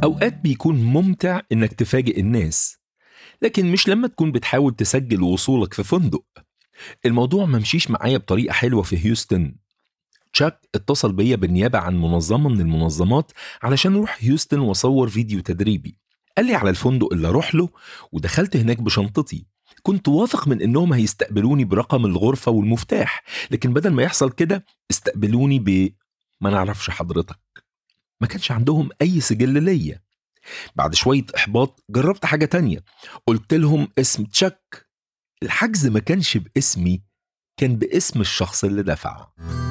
أوقات بيكون ممتع إنك تفاجئ الناس لكن مش لما تكون بتحاول تسجل وصولك في فندق الموضوع ممشيش معايا بطريقة حلوة في هيوستن تشاك اتصل بيا بالنيابة عن منظمة من المنظمات علشان اروح هيوستن واصور فيديو تدريبي قال لي على الفندق اللي اروح له ودخلت هناك بشنطتي كنت واثق من انهم هيستقبلوني برقم الغرفة والمفتاح لكن بدل ما يحصل كده استقبلوني ب ما نعرفش حضرتك ما كانش عندهم اي سجل ليا بعد شوية إحباط جربت حاجة تانية قلت لهم اسم تشاك الحجز ما كانش باسمي كان باسم الشخص اللي دفع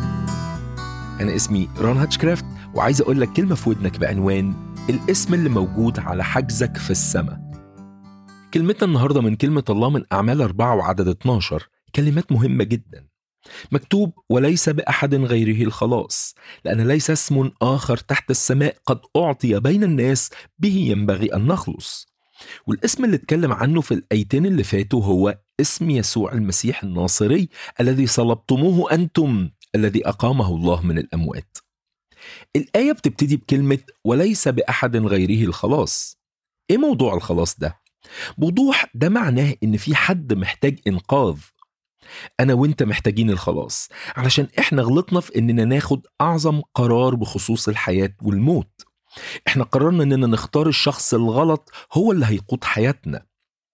أنا اسمي ران هاتشكرافت وعايز أقول لك كلمة في ودنك بعنوان الاسم اللي موجود على حجزك في السماء كلمتنا النهاردة من كلمة الله من أعمال أربعة وعدد 12 كلمات مهمة جدا مكتوب وليس بأحد غيره الخلاص لأن ليس اسم آخر تحت السماء قد أعطي بين الناس به ينبغي أن نخلص والاسم اللي اتكلم عنه في الآيتين اللي فاتوا هو اسم يسوع المسيح الناصري الذي صلبتموه أنتم الذي أقامه الله من الأموات الآية بتبتدي بكلمة وليس بأحد غيره الخلاص إيه موضوع الخلاص ده؟ بوضوح ده معناه إن في حد محتاج إنقاذ أنا وإنت محتاجين الخلاص علشان إحنا غلطنا في إننا ناخد أعظم قرار بخصوص الحياة والموت إحنا قررنا إننا نختار الشخص الغلط هو اللي هيقود حياتنا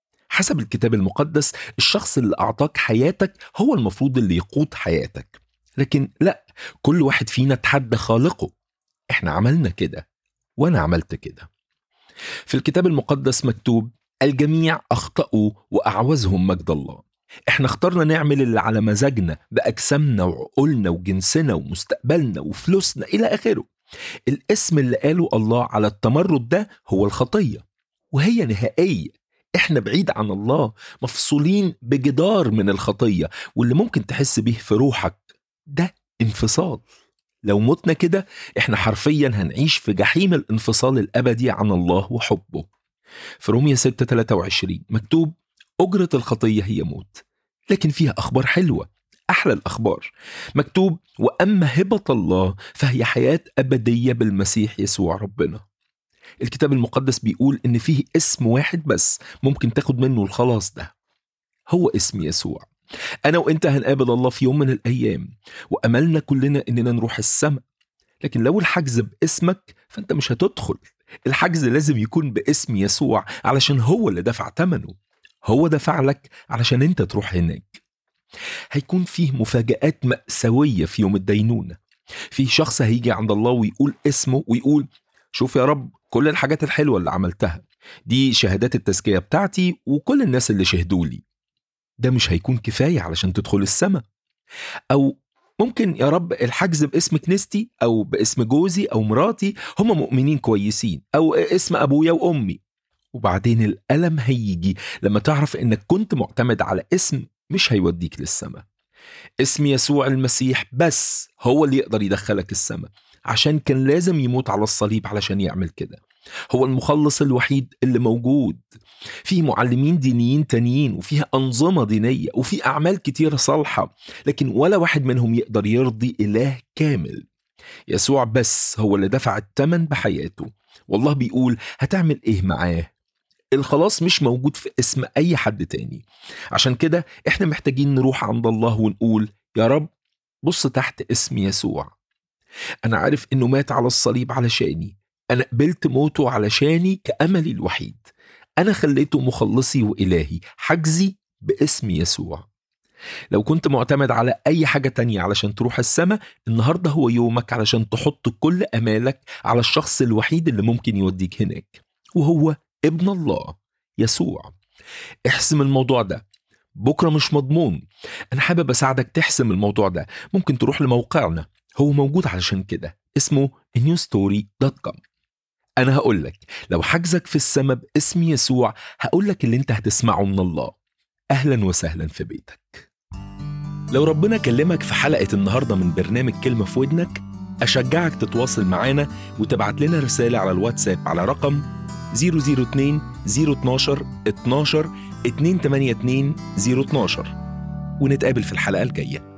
حسب الكتاب المقدس الشخص اللي أعطاك حياتك هو المفروض اللي يقود حياتك لكن لا كل واحد فينا تحدى خالقه احنا عملنا كده وانا عملت كده في الكتاب المقدس مكتوب الجميع اخطاوا واعوزهم مجد الله احنا اخترنا نعمل اللي على مزاجنا باجسامنا وعقولنا وجنسنا ومستقبلنا وفلوسنا الى اخره الاسم اللي قاله الله على التمرد ده هو الخطيه وهي نهائيه احنا بعيد عن الله مفصولين بجدار من الخطيه واللي ممكن تحس بيه في روحك ده انفصال لو متنا كده احنا حرفيا هنعيش في جحيم الانفصال الابدي عن الله وحبه في رومية 6 23 مكتوب أجرة الخطية هي موت لكن فيها أخبار حلوة أحلى الأخبار مكتوب وأما هبة الله فهي حياة أبدية بالمسيح يسوع ربنا الكتاب المقدس بيقول إن فيه اسم واحد بس ممكن تاخد منه الخلاص ده هو اسم يسوع أنا وإنت هنقابل الله في يوم من الأيام وأملنا كلنا إننا نروح السماء لكن لو الحجز باسمك فأنت مش هتدخل الحجز لازم يكون باسم يسوع علشان هو اللي دفع ثمنه هو دفع لك علشان أنت تروح هناك هيكون فيه مفاجآت مأساوية في يوم الدينونة في شخص هيجي عند الله ويقول اسمه ويقول شوف يا رب كل الحاجات الحلوة اللي عملتها دي شهادات التزكية بتاعتي وكل الناس اللي شهدوا لي ده مش هيكون كفاية علشان تدخل السماء أو ممكن يا رب الحجز باسم كنيستي أو باسم جوزي أو مراتي هم مؤمنين كويسين أو اسم أبويا وأمي وبعدين الألم هيجي لما تعرف إنك كنت معتمد على اسم مش هيوديك للسماء اسم يسوع المسيح بس هو اللي يقدر يدخلك السماء عشان كان لازم يموت على الصليب علشان يعمل كده هو المخلص الوحيد اللي موجود في معلمين دينيين تانيين وفيها أنظمة دينية وفي أعمال كتيرة صالحة لكن ولا واحد منهم يقدر يرضي إله كامل يسوع بس هو اللي دفع الثمن بحياته والله بيقول هتعمل إيه معاه الخلاص مش موجود في اسم أي حد تاني عشان كده إحنا محتاجين نروح عند الله ونقول يا رب بص تحت اسم يسوع أنا عارف إنه مات على الصليب علشاني أنا قبلت موته علشاني كأملي الوحيد أنا خليته مخلصي وإلهي حجزي باسم يسوع لو كنت معتمد على أي حاجة تانية علشان تروح السماء النهاردة هو يومك علشان تحط كل أمالك على الشخص الوحيد اللي ممكن يوديك هناك وهو ابن الله يسوع احسم الموضوع ده بكرة مش مضمون أنا حابب أساعدك تحسم الموضوع ده ممكن تروح لموقعنا هو موجود علشان كده اسمه newstory.com أنا هقول لك لو حجزك في السماء باسم يسوع هقول لك اللي أنت هتسمعه من الله أهلا وسهلا في بيتك لو ربنا كلمك في حلقة النهاردة من برنامج كلمة في ودنك أشجعك تتواصل معانا وتبعت لنا رسالة على الواتساب على رقم 002 012 12 282 012 ونتقابل في الحلقة الجاية